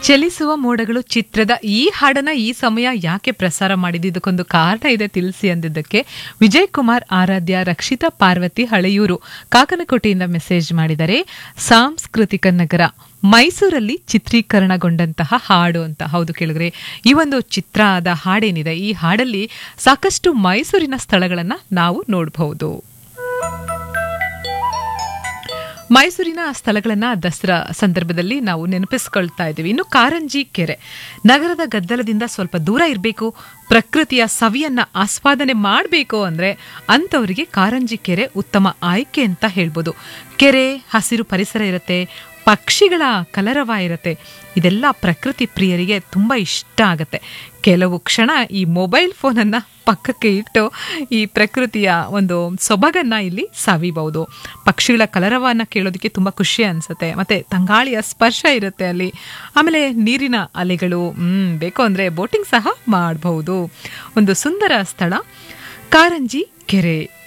ಚಲಿಸುವ ಮೋಡಗಳು ಚಿತ್ರದ ಈ ಹಾಡನ್ನ ಈ ಸಮಯ ಯಾಕೆ ಪ್ರಸಾರ ಮಾಡಿದ್ದು ಇದಕ್ಕೊಂದು ಕಾರಣ ಇದೆ ತಿಳಿಸಿ ಅಂದಿದ್ದಕ್ಕೆ ವಿಜಯ್ ಕುಮಾರ್ ಆರಾಧ್ಯ ರಕ್ಷಿತಾ ಪಾರ್ವತಿ ಹಳೆಯೂರು ಕಾಕನಕೋಟೆಯಿಂದ ಮೆಸೇಜ್ ಮಾಡಿದರೆ ಸಾಂಸ್ಕೃತಿಕ ನಗರ ಮೈಸೂರಲ್ಲಿ ಚಿತ್ರೀಕರಣಗೊಂಡಂತಹ ಹಾಡು ಅಂತ ಹೌದು ಕೇಳಿದ್ರೆ ಈ ಒಂದು ಚಿತ್ರದ ಹಾಡೇನಿದೆ ಈ ಹಾಡಲ್ಲಿ ಸಾಕಷ್ಟು ಮೈಸೂರಿನ ಸ್ಥಳಗಳನ್ನ ನಾವು ನೋಡಬಹುದು ಮೈಸೂರಿನ ಸ್ಥಳಗಳನ್ನ ದಸರಾ ಸಂದರ್ಭದಲ್ಲಿ ನಾವು ನೆನಪಿಸ್ಕೊಳ್ತಾ ಇದ್ದೀವಿ ಇನ್ನು ಕಾರಂಜಿ ಕೆರೆ ನಗರದ ಗದ್ದಲದಿಂದ ಸ್ವಲ್ಪ ದೂರ ಇರಬೇಕು ಪ್ರಕೃತಿಯ ಸವಿಯನ್ನ ಆಸ್ವಾದನೆ ಮಾಡಬೇಕು ಅಂದ್ರೆ ಅಂಥವರಿಗೆ ಕಾರಂಜಿ ಕೆರೆ ಉತ್ತಮ ಆಯ್ಕೆ ಅಂತ ಹೇಳ್ಬೋದು ಕೆರೆ ಹಸಿರು ಪರಿಸರ ಇರುತ್ತೆ ಪಕ್ಷಿಗಳ ಕಲರವ ಇರುತ್ತೆ ಇದೆಲ್ಲ ಪ್ರಕೃತಿ ಪ್ರಿಯರಿಗೆ ತುಂಬ ಇಷ್ಟ ಆಗತ್ತೆ ಕೆಲವು ಕ್ಷಣ ಈ ಮೊಬೈಲ್ ಫೋನನ್ನು ಪಕ್ಕಕ್ಕೆ ಇಟ್ಟು ಈ ಪ್ರಕೃತಿಯ ಒಂದು ಸೊಬಗನ್ನ ಇಲ್ಲಿ ಸವಿಬಹುದು ಪಕ್ಷಿಗಳ ಕಲರವನ್ನ ಕೇಳೋದಕ್ಕೆ ತುಂಬ ಖುಷಿ ಅನಿಸುತ್ತೆ ಮತ್ತು ತಂಗಾಳಿಯ ಸ್ಪರ್ಶ ಇರುತ್ತೆ ಅಲ್ಲಿ ಆಮೇಲೆ ನೀರಿನ ಅಲೆಗಳು ಹ್ಮ್ ಬೇಕು ಅಂದರೆ ಬೋಟಿಂಗ್ ಸಹ ಮಾಡಬಹುದು ಒಂದು ಸುಂದರ ಸ್ಥಳ ಕಾರಂಜಿ ಕೆರೆ